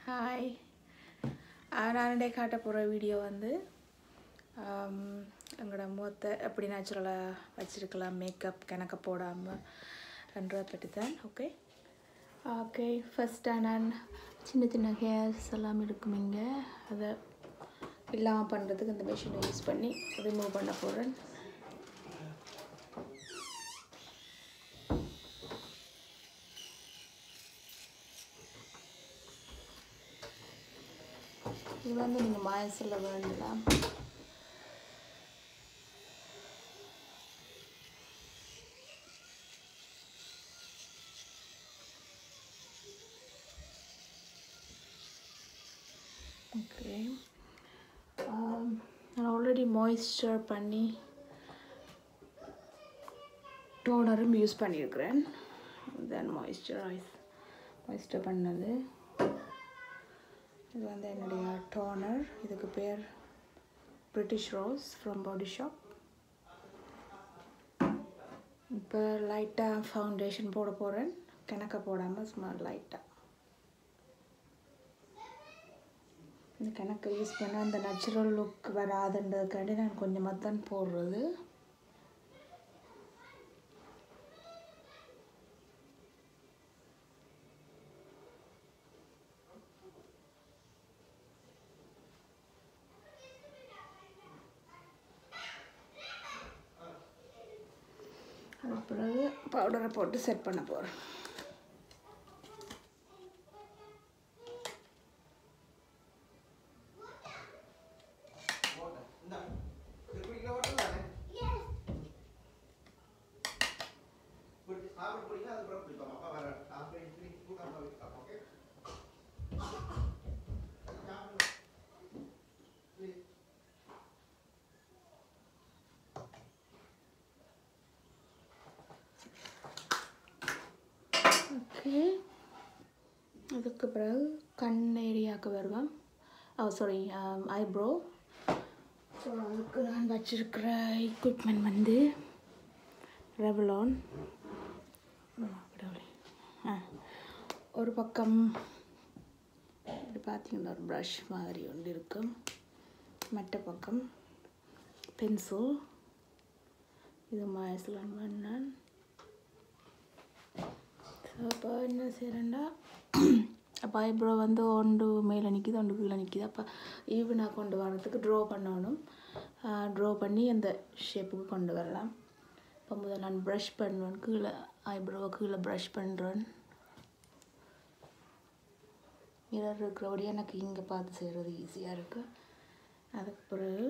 Hi நான் காட்ட போகிற வீடியோ வந்து ஆம், எங்களோட முகத்தை எப்படி நேச்சுரலாக வச்சுருக்கலாம் மேக்கப் கணக்க போடாமல் என்றதை பற்றி தான் ஓகே ஓகே ஃபஸ்ட்டாக நான் சின்ன சின்ன ஹேர்ஸ் எல்லாம் இருக்கும் இங்கே அதை இல்லாமல் பண்ணுறதுக்கு இந்த மிஷினை யூஸ் பண்ணி ரிமூவ் பண்ண போகிறேன் இது வந்து நீங்கள் மாயசில் வேண்டலாம் ஓகே நான் ஆல்ரெடி மாய்ஸ்சர் பண்ணி டோனரும் யூஸ் பண்ணியிருக்கிறேன் தென் மாய்ஸ்சரைஸ் மாய்ஸ்சர் பண்ணது இது வந்து என்னுடைய டோனர் இதுக்கு பேர் British rose from Body Shop இப்போ லைட்டாக ஃபவுண்டேஷன் போட போகிறேன் கணக்க போடாமல் சும்மா லைட்டாக இந்த கணக்கை யூஸ் பண்ண அந்த நேச்சுரல் லுக் வராதுன்றதுக்காண்டி நான் கொஞ்சமாக தான் போடுறது அது பிறகு பவுடரை போட்டு செட் பண்ண போகிறேன் ஓகே அதுக்கு பிறகு கண் ஏரியாவுக்கு வருவேன் ஓ சாரி ஐப்ரோ ஸோ அதுக்கு நான் வச்சிருக்கிற எக்யூப்மெண்ட் வந்து ரெவலான் ஆ ஒரு பக்கம் இது பார்த்தீங்கன்னா ஒரு ப்ரஷ் மாதிரி ஒன்று இருக்கும் மற்ற பக்கம் பென்சில் இது மாயசலான் பண்ணேன் ஸோ அப்போ என்ன செய்கிறேன்டா அப்போ ஐப்ரோ வந்து ஒன்று மேலே நிற்கிது ஒன்று கீழே நிற்கிது அப்போ ஈவனாக கொண்டு வரதுக்கு ட்ரா பண்ணணும் ட்ரா பண்ணி அந்த ஷேப்புக்கு கொண்டு வரலாம் இப்போ முதல்ல நான் ப்ரஷ் பண்ணுவேன் கீழே ஐப்ரோவை கீழே ப்ரஷ் பண்ணுறேன் மிரர் இருக்கிறபடியே எனக்கு இங்கே பார்த்து செய்கிறது ஈஸியாக இருக்குது அதுக்கு பிறகு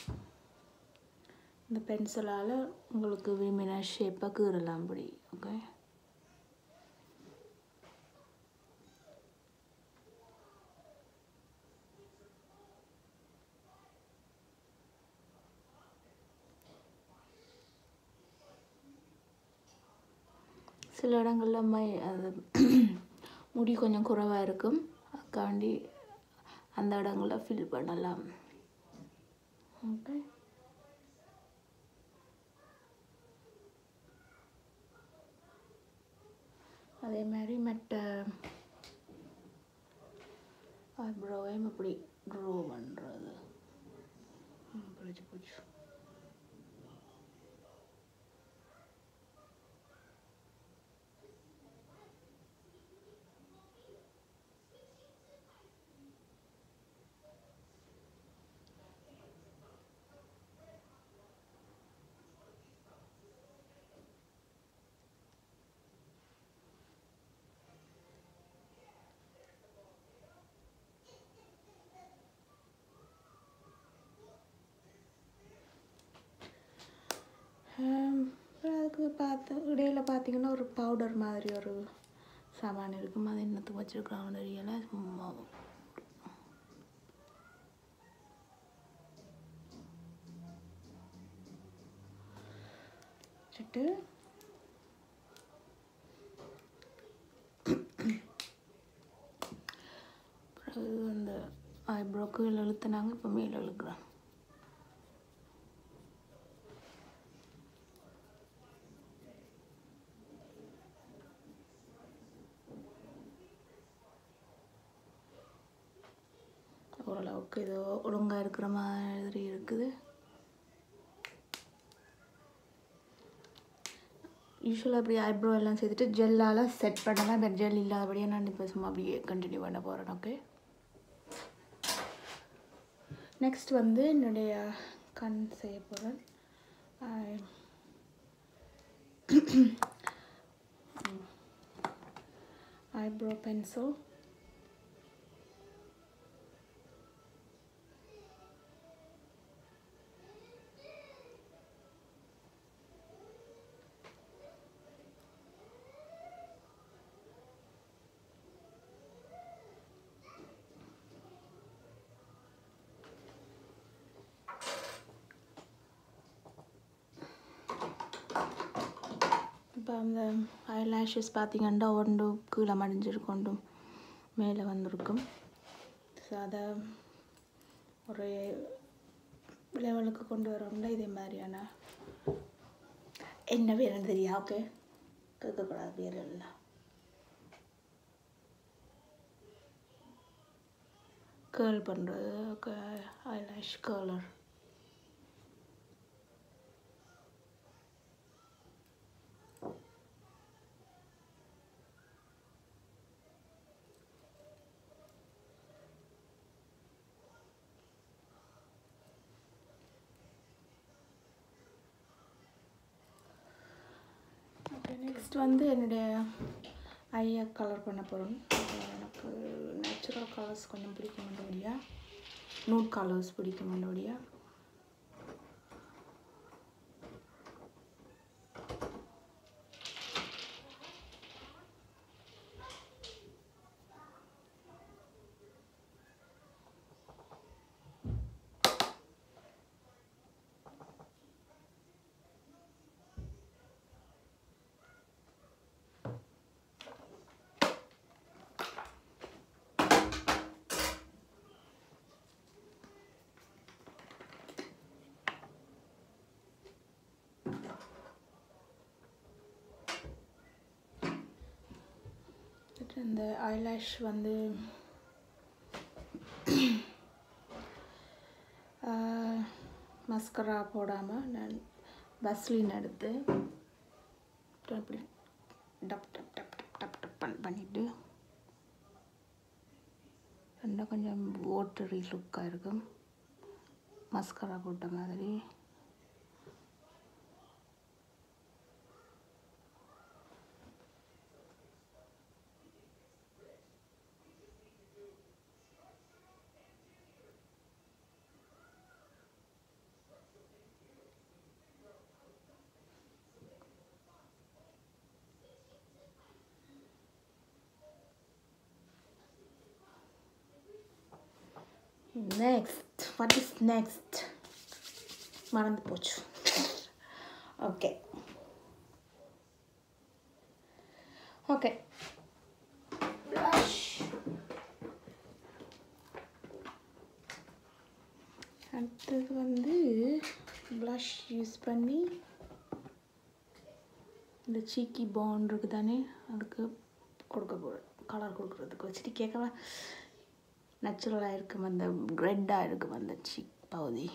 இந்த பென்சிலால் உங்களுக்கு விரும்பின ஷேப்பாக கீறலாம் அப்படி ஓகே சில இடங்களில் மை அது முடி கொஞ்சம் குறைவாக இருக்கும் அதுக்காண்டி அந்த இடங்களில் ஃபில் பண்ணலாம் ஓகே அதே மாதிரி மற்ற ஐப்ரோவையும் இப்படி ட்ரோ பண்ணுறது பிடிச்சி போச்சு ஆம், அப்புறம் அதுக்கு பார்த்து இடையில பார்த்தீங்கன்னா ஒரு பவுடர் மாதிரி ஒரு சாமான் இருக்கும் அது என்னத்துக்கு வச்சுருக்காங்க தெரியல சும்மா வச்சுட்டு பிறகு அந்த ஐப்ரோக்கு இழுத்துனாங்க இப்போ மேலே இழுக்கிறேன் ஓரளவுக்கு ஏதோ ஒழுங்காக இருக்கிற மாதிரி இருக்குது யூஸ்வலாக அப்படி ஐப்ரோ எல்லாம் செய்துட்டு ஜெல்லால் செட் பண்ணலாம் பட் ஜெல் இல்லாதபடியே நான் இப்போ சும்மா அப்படியே கண்டினியூ பண்ண போகிறேன் ஓகே நெக்ஸ்ட் வந்து என்னுடைய கண் செய்ய போகிறேன் ஐப்ரோ பென்சில் இப்போ அந்த ஐலாஷஸ் பார்த்தீங்கன்னா ஒன்று கீழே மடிஞ்சிருக்கொண்டும் மேலே வந்திருக்கும் ஸோ அதை ஒரு லெவலுக்கு கொண்டு வரோம்ல இதே மாதிரியான என்ன பேருன்னு தெரியா ஓகே கேட்கக்கூடாது பேர் எல்லாம் கேர்ள் பண்ணுறது ஐலாஷ் கலர் ஓகே நெக்ஸ்ட் வந்து என்னுடைய ஐயை கலர் பண்ண போகிறோம் எனக்கு நேச்சுரல் கலர்ஸ் கொஞ்சம் பிடிக்க மாட்டேபடியா நூட் கலர்ஸ் பிடிக்க மாட்டேபடியா இந்த ஐலாஷ் வந்து மஸ்கரா போடாமல் நான் பஸ்லின் எடுத்து அப்படி dab dab dab dab dab dab பண் பண்ணிவிட்டு இன்னும் கொஞ்சம் ஓட்டரி லுக்காக இருக்கும் மஸ்கரா போட்ட மாதிரி நெக்ஸ்ட் வாட் இஸ் நெக்ஸ்ட் மறந்து போச்சு ஓகே ஓகே அடுத்தது வந்து ப்ளஷ் யூஸ் பண்ணி இந்த சீக்கி பாண்ட் இருக்குது தானே அதுக்கு கொடுக்க போகிறேன் கலர் கொடுக்குறதுக்கு வச்சுட்டு கேட்கவா நேச்சுரலாக இருக்கும் அந்த ரெட்டாக இருக்கும் அந்த சீக் பகுதி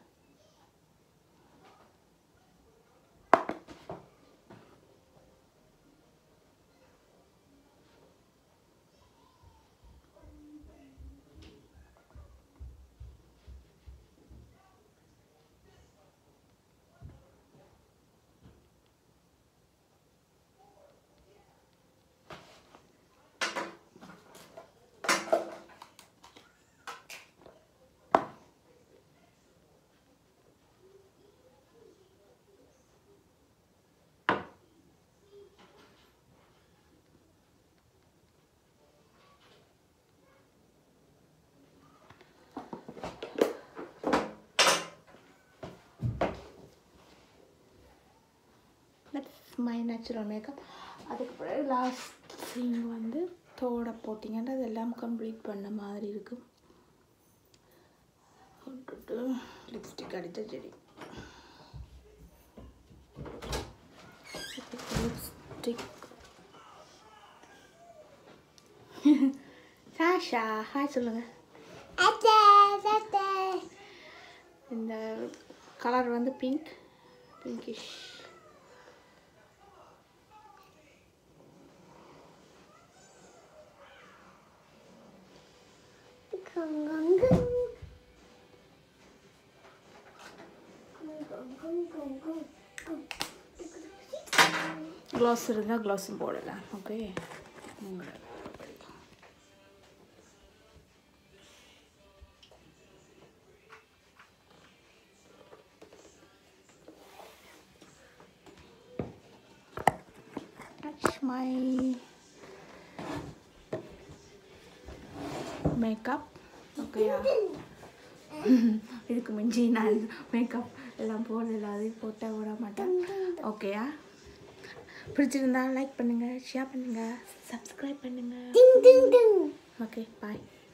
தட்ஸ் மை நேச்சுரல் மேக்கப் அதுக்கு பிறகு லாஸ்ட் சீன் வந்து தோட போட்டிங்கன்னா அதெல்லாம் கம்ப்ளீட் பண்ண மாதிரி இருக்கும் விட்டுட்டு லிப்ஸ்டிக் அடித்த செடி லிப்ஸ்டிக் சாஷா ஹாய் சொல்லுங்க இந்த கலர் வந்து பிங்க் பிங்கிஷ் க்ளவுஸ் இருந்தால் க்ளவுஸும் போடலாம் ஓகே That's my makeup. ஓகேயா இதுக்கு மிஞ்சி நான் மேக்கப் எல்லாம் போடல அது போட்டால் விட மாட்டேன் ஓகேயா பிடிச்சிருந்தா லைக் பண்ணுங்கள் ஷேர் பண்ணுங்கள் சப்ஸ்கிரைப் பண்ணுங்கள் ஓகே பாய்